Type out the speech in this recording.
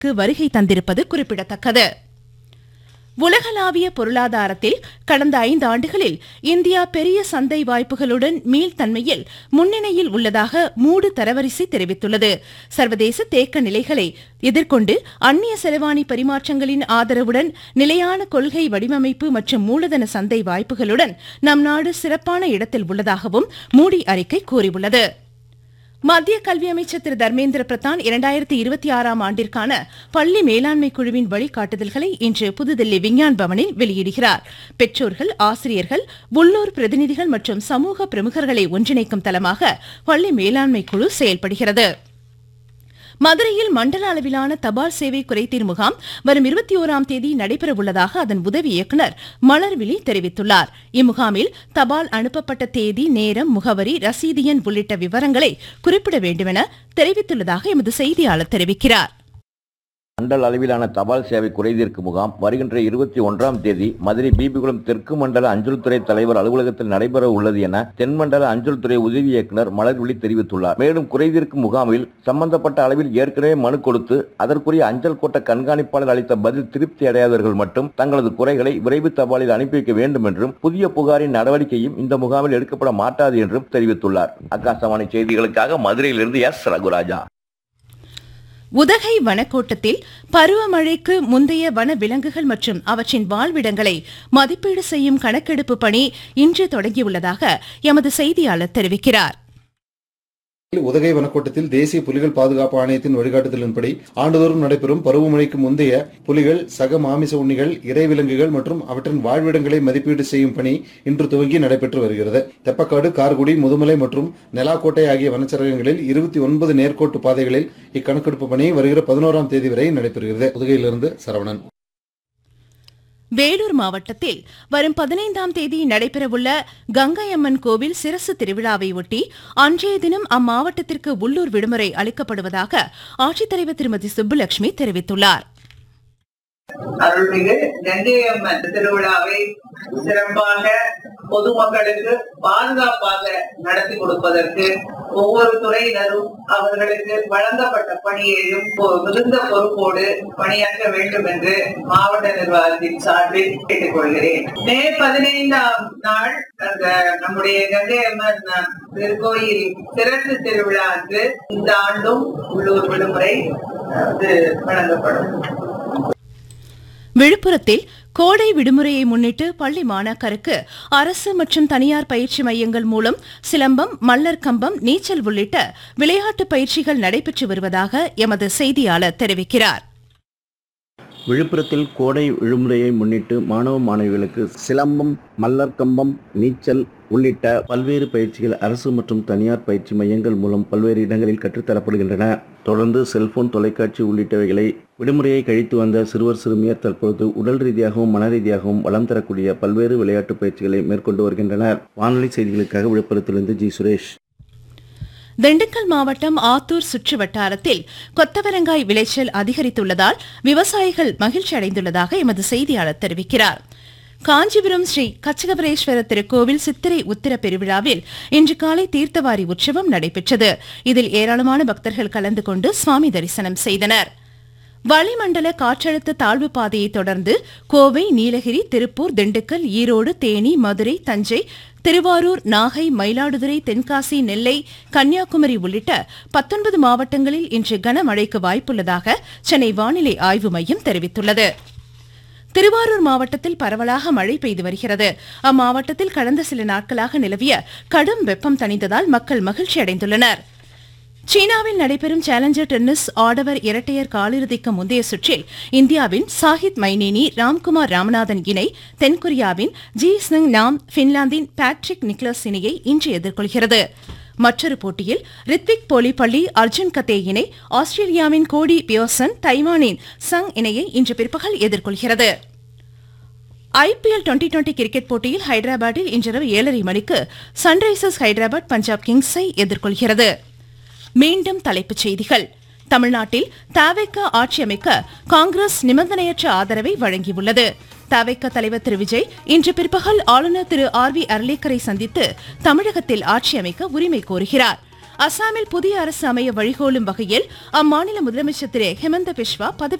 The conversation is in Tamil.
வருகை தந்திருப்பது குறிப்பிடத்தக்கது உலகளாவிய பொருளாதாரத்தில் கடந்த ஐந்து ஆண்டுகளில் இந்தியா பெரிய சந்தை வாய்ப்புகளுடன் மீள்தன்மையில் முன்னணியில் உள்ளதாக மூடு தரவரிசை தெரிவித்துள்ளது சர்வதேச தேக்க நிலைகளை எதிர்கொண்டு அந்நிய செலவாணி பரிமாற்றங்களின் ஆதரவுடன் நிலையான கொள்கை வடிவமைப்பு மற்றும் மூலதன சந்தை வாய்ப்புகளுடன் நம் நாடு சிறப்பான இடத்தில் உள்ளதாகவும் மூடி அறிக்கை கூறியுள்ளது மத்திய கல்வி அமைச்சர் திரு தர்மேந்திர பிரதான் இரண்டாயிரத்தி இருபத்தி ஆறாம் ஆண்டிற்கான பள்ளி மேலாண்மை குழுவின் வழிகாட்டுதல்களை இன்று புதுதில்லி விஞ்ஞான் பவனில் வெளியிடுகிறார் பெற்றோர்கள் ஆசிரியர்கள் உள்ளூர் பிரதிநிதிகள் மற்றும் சமூக பிரமுகர்களை ஒன்றிணைக்கும் தளமாக பள்ளி மேலாண்மை குழு செயல்படுகிறது மதுரையில் மண்டல அளவிலான தபால் சேவை குறைதீர் முகாம் வரும் இருபத்தி ஓராம் தேதி நடைபெறவுள்ளதாக அதன் உதவி இயக்குநர் மலர்விழி தெரிவித்துள்ளார் இம்முகாமில் தபால் அனுப்பப்பட்ட தேதி நேரம் முகவரி ரசீது எண் உள்ளிட்ட விவரங்களை குறிப்பிட வேண்டுமென தெரிவித்துள்ளதாக எமது செய்தியாளர் தெரிவிக்கிறார் மண்டல அளவிலான தபால் சேவை குறைதீர்க்கும் முகாம் வருகின்ற இருபத்தி ஒன்றாம் தேதி மதுரை பிபிகுளம் தெற்கு மண்டல அஞ்சல் துறை தலைவர் அலுவலகத்தில் நடைபெற உள்ளது என தென்மண்டல அஞ்சல் துறை உதவி இயக்குநர் மலர்விழி தெரிவித்துள்ளார் மேலும் குறைதீர்க்கும் முகாமில் சம்பந்தப்பட்ட அளவில் ஏற்கனவே மனு கொடுத்து அதற்குரிய அஞ்சல் கோட்ட கண்காணிப்பாளர் அளித்த பதில் திருப்தி அடையாதவர்கள் மட்டும் தங்களது குறைகளை விரைவு தபாலில் அனுப்பி வைக்க வேண்டும் என்றும் புதிய புகாரின் நடவடிக்கையும் இந்த முகாமில் எடுக்கப்பட மாட்டாது என்றும் தெரிவித்துள்ளார் ஆகாசவாணி செய்திகளுக்காக மதுரையிலிருந்து எஸ் ரகுராஜா உதகை வனக்கோட்டத்தில் பருவமழைக்கு முந்தைய வன விலங்குகள் மற்றும் அவற்றின் வாழ்விடங்களை மதிப்பீடு செய்யும் கணக்கெடுப்பு பணி இன்று தொடங்கியுள்ளதாக எமது செய்தியாளர் தெரிவிக்கிறார் உதகை வனக்கோட்டத்தில் தேசிய புலிகள் பாதுகாப்பு ஆணையத்தின் வழிகாட்டுதலின்படி ஆண்டுதோறும் நடைபெறும் பருவமழைக்கு முந்தைய புலிகள் சக மாமிச உண்ணிகள் இறைவிலங்குகள் மற்றும் அவற்றின் வாழ்விடங்களை மதிப்பீடு செய்யும் பணி இன்று துவங்கி நடைபெற்று வருகிறது தெப்பக்காடு கார்குடி முதுமலை மற்றும் நெலாக்கோட்டை ஆகிய வனச்சரகங்களில் இருபத்தி ஒன்பது நேர்கோட்டு பாதைகளில் இக்கணக்கெடுப்பு பணி வருகிற பதினோராம் தேதி வரை நடைபெறுகிறது உதகையிலிருந்து சரவணன் வேலூர் மாவட்டத்தில் வரும் பதினைந்தாம் தேதி நடைபெறவுள்ள கங்கை அம்மன் கோவில் சிரசு திருவிழாவை ஒட்டி அன்றைய தினம் அம்மாவட்டத்திற்கு உள்ளூர் விடுமுறை அளிக்கப்படுவதாக ஆட்சித்தலைவர் திருமதி சுப்புலட்சுமி தெரிவித்துள்ளார் அருள்மிகு கங்கையம்மன் திருவிழாவை சிறப்பாக பொதுமக்களுக்கு பாதுகாப்பாக நடத்தி கொடுப்பதற்கு ஒவ்வொரு துறையினரும் அவர்களுக்கு வழங்கப்பட்ட பணியையும் பொ- மிகுந்த பொறுப்போடு பணியாற்ற வேண்டும் என்று மாவட்ட நிர்வாகத்தின் சார்பில் கேட்டுக்கொள்கிறேன் மே பதினைந்தாம் நாள் அந்த நம்முடைய கங்கையம்மன் திருக்கோயில் சிறப்பு திருவிழா அன்று இந்த ஆண்டும் உள்ளூர் விடுமுறை அது வழங்கப்படும் விழுப்புரத்தில் கோடை விடுமுறையை முன்னிட்டு பள்ளி மாணாக்கருக்கு அரசு மற்றும் தனியார் பயிற்சி மையங்கள் மூலம் சிலம்பம் மல்லர் கம்பம் நீச்சல் உள்ளிட்ட விளையாட்டு பயிற்சிகள் நடைபெற்று வருவதாக எமது செய்தியாளர் தெரிவிக்கிறார் விழுப்புரத்தில் கோடை விடுமுறையை முன்னிட்டு மாணவ மாணவிகளுக்கு சிலம்பம் மல்லர்கம்பம் நீச்சல் உள்ளிட்ட பல்வேறு பயிற்சிகள் அரசு மற்றும் தனியார் பயிற்சி மையங்கள் மூலம் பல்வேறு இடங்களில் கற்றுத்தரப்படுகின்றன தொடர்ந்து செல்போன் தொலைக்காட்சி உள்ளிட்டவைகளை விடுமுறையை கழித்து வந்த சிறுவர் சிறுமியர் தற்பொழுது உடல் ரீதியாகவும் மன ரீதியாகவும் வளம் தரக்கூடிய பல்வேறு விளையாட்டு பயிற்சிகளை மேற்கொண்டு வருகின்றனர் வானொலி செய்திகளுக்காக விழுப்புரத்திலிருந்து ஜி சுரேஷ் திண்டுக்கல் மாவட்டம் ஆத்தூர் சுற்று வட்டாரத்தில் கொத்தவரங்காய் விளைச்சல் அதிகரித்துள்ளதால் விவசாயிகள் மகிழ்ச்சி அடைந்துள்ளதாக எமது செய்தியாளர் தெரிவிக்கிறார் காஞ்சிபுரம் ஸ்ரீ கச்சகபரேஸ்வரர் திருக்கோவில் சித்திரை உத்திர பெருவிழாவில் இன்று காலை தீர்த்தவாரி உற்சவம் நடைபெற்றது இதில் ஏராளமான பக்தர்கள் கலந்து கொண்டு சுவாமி தரிசனம் செய்தனர் வளிமண்டல காற்றழுத்த தாழ்வு பாதையை தொடர்ந்து கோவை நீலகிரி திருப்பூர் திண்டுக்கல் ஈரோடு தேனி மதுரை தஞ்சை திருவாரூர் நாகை மயிலாடுதுறை தென்காசி நெல்லை கன்னியாகுமரி உள்ளிட்ட பத்தொன்பது மாவட்டங்களில் இன்று கனமழைக்கு வாய்ப்புள்ளதாக சென்னை வானிலை ஆய்வு மையம் தெரிவித்துள்ளது திருவாரூர் மாவட்டத்தில் பரவலாக மழை பெய்து வருகிறது அம்மாவட்டத்தில் கடந்த சில நாட்களாக நிலவிய கடும் வெப்பம் தணிந்ததால் மக்கள் மகிழ்ச்சி அடைந்துள்ளனர் சீனாவில் நடைபெறும் சேலஞ்சர் டென்னிஸ் ஆடவர் இரட்டையர் காலிறுதிக்கு முந்தைய சுற்றில் இந்தியாவின் சாஹித் மைனேனி ராம்குமார் ராமநாதன் இணை தென்கொரியாவின் ஜி சிங் நாம் பின்லாந்தின் பேட்ரிக் நிக்லஸ் இணையை இன்று எதிர்கொள்கிறது மற்றொரு போட்டியில் ரித்விக் போலிப்பள்ளி அர்ஜுன் கத்தே இணை ஆஸ்திரேலியாவின் கோடி பியோசன் தைவானின் சங் இணையை இன்று பிற்பகல் எதிர்கொள்கிறது ஐபிஎல் டுவெண்டி டுவெண்டி கிரிக்கெட் போட்டியில் ஹைதராபாத்தில் இன்றிரவு ஏழரை மணிக்கு சன்ரைசர்ஸ் ஹைதராபாத் பஞ்சாப் கிங்ஸை எதிர்கொள்கிறது மீண்டும் தலைப்புச் செய்திகள் தமிழ்நாட்டில் தவேக ஆட்சி அமைக்க காங்கிரஸ் நிபந்தனையற்ற ஆதரவை வழங்கியுள்ளது தவேக தலைவர் திரு விஜய் இன்று பிற்பகல் ஆளுநர் திரு ஆர் வி அர்லேக்கரை சந்தித்து தமிழகத்தில் ஆட்சி அமைக்க உரிமை கோருகிறார் அசாமில் புதிய அரசு அமைய வழிகோலும் வகையில் அம்மாநில முதலமைச்சர் திரு ஹிமந்த பிஸ்வா பதவி